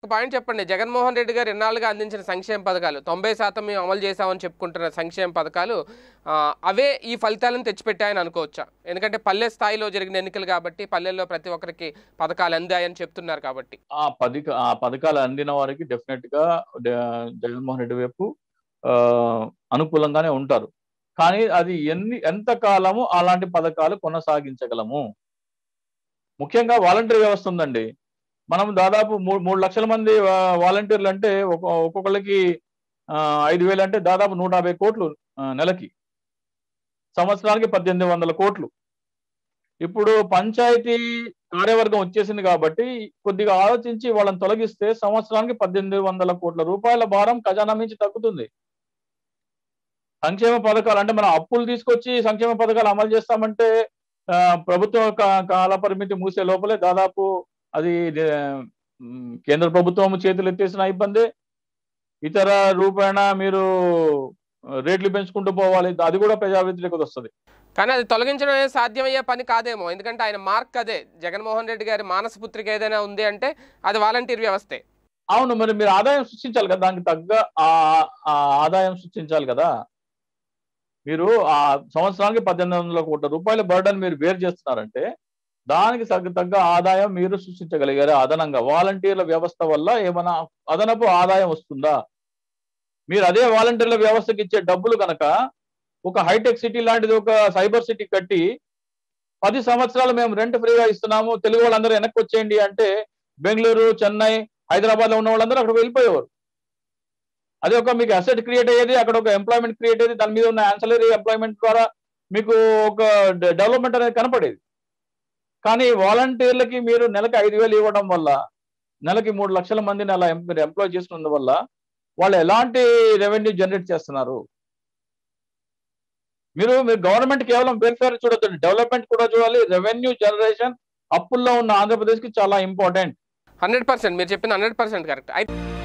ఒక పాయింట్ చెప్పండి జగన్మోహన్ రెడ్డి గారు ఎన్నాళ్ళుగా అందించిన సంక్షేమ పథకాలు తొంభై శాతం మేము అమలు చేశామని చెప్పుకుంటున్న సంక్షేమ పథకాలు ఆ, అవే ఈ ఫలితాలను తెచ్చిపెట్టాయని అనుకోవచ్చా ఎందుకంటే పల్లె స్థాయిలో జరిగిన ఎన్నికలు కాబట్టి పల్లెల్లో ప్రతి ఒక్కరికి పథకాలు అందాయని చెప్తున్నారు కాబట్టి ఆ పథక ఆ పథకాలు అందిన వారికి డెఫినెట్ గా డ- జగన్మోహన్ రెడ్డి వైపు ఆ, అనుకూలంగానే ఉంటారు కానీ అది ఎన్ని ఎంత కాలము అలాంటి పథకాలు కొనసాగించగలము ముఖ్యంగా వాలంటీర్ వ్యవస్థ ఉందండి మనం దాదాపు మూడు మూడు లక్షల మంది వా- వాలంటీర్లు అంటే ఒక్కొ- ఒక్కొక్కరికి ఆ, ఐదు వేలు అంటే దాదాపు నూట యాభై కోట్లు ఆ, నెలకి సంవత్సరానికి పద్దెనిమిది వందల కోట్లు ఇప్పుడు పంచాయతీ కార్యవర్గం వచ్చేసింది కాబట్టి కొద్దిగా ఆలోచించి వాళ్ళని తొలగిస్తే సంవత్సరానికి పద్దెనిమిది వందల కోట్ల రూపాయల భారం ఖజానా నుంచి తగ్గుతుంది సంక్షేమ పథకాలు అంటే మనం అప్పులు తీసుకొచ్చి సంక్షేమ పథకాలు అమలు చేస్తామంటే ఆ, ప్రభుత్వ కా- కాల పరిమితి మూసే లోపలే దాదాపు అది ఆ, మ్, కేంద్ర ప్రభుత్వం చేతులు ఎత్తేసిన ఇబ్బంది ఇతర రూపాయన మీరు రేట్లు పెంచుకుంటూ పోవాలి అది కూడా ప్రజా వ్యతిరేకత వస్తుంది కానీ అది తొలగించడం అనేది సాధ్యమయ్యే పని కాదేమో ఎందుకంటే ఆయన మార్క్ అదే జగన్మోహన్ రెడ్డి గారి మానసపుత్రిక ఏదైనా ఉంది అంటే అది వాలంటీర్ వ్యవస్థే అవును మరి మీరు ఆదాయం సృష్టించాలి కదా దానికి తగ్గ ఆ ఆ ఆదాయం సృష్టించాలి కదా మీరు ఆ సంవత్సరానికి పద్దెనిమిది వందల కోట్ల రూపాయల బర్డన్ మీరు వేరు చేస్తున్నారంటే దానికి తగ్గ తగ్గ ఆదాయం మీరు సృష్టించగలిగారు అదనంగా వాలంటీర్ల వ్యవస్థ వల్ల ఏమైనా అదనపు ఆదాయం వస్తుందా మీరు అదే వాలంటీర్ల వ్యవస్థకి ఇచ్చే డబ్బులు కనుక ఒక హైటెక్ సిటీ లాంటిది ఒక సైబర్ సిటీ కట్టి పది సంవత్సరాలు మేము రెంట్ ఫ్రీగా ఇస్తున్నాము తెలుగు వాళ్ళందరూ వెనక్కి వచ్చేయండి అంటే బెంగళూరు చెన్నై హైదరాబాద్ లో ఉన్న వాళ్ళందరూ అక్కడ వెళ్ళిపోయేవారు అదే ఒక మీకు అసెట్ క్రియేట్ అయ్యేది అక్కడ ఒక ఎంప్లాయ్మెంట్ క్రియేట్ అయ్యేది దాని మీద ఉన్న ఆన్సలరీ ఎంప్లాయ్మెంట్ ద్వారా మీకు ఒక డెవలప్మెంట్ అనేది కనపడేది కానీ వాలంటీర్లకి మీరు నెలకి ఐదు వేలు ఇవ్వడం వల్ల నెలకి మూడు లక్షల మందిని అలా ఎం- మీరు ఎంప్లాయ్ చేస్తున్నందు వల్ల వాళ్ళు ఎలాంటి రెవెన్యూ జనరేట్ చేస్తున్నారు మీరు మీరు గవర్నమెంట్ కేవలం వెల్ఫేర్ చూడొద్దు డెవలప్మెంట్ కూడా చూడాలి రెవెన్యూ జనరేషన్ అప్పుల్లో ఉన్న ఆంధ్రప్రదేశ్ కి చాలా ఇంపార్టెంట్ హండ్రెడ్ పర్సెంట్ మీరు చెప్పింది హండ్రెడ్ పర్సెంట్ కరెక్ట్ అయితే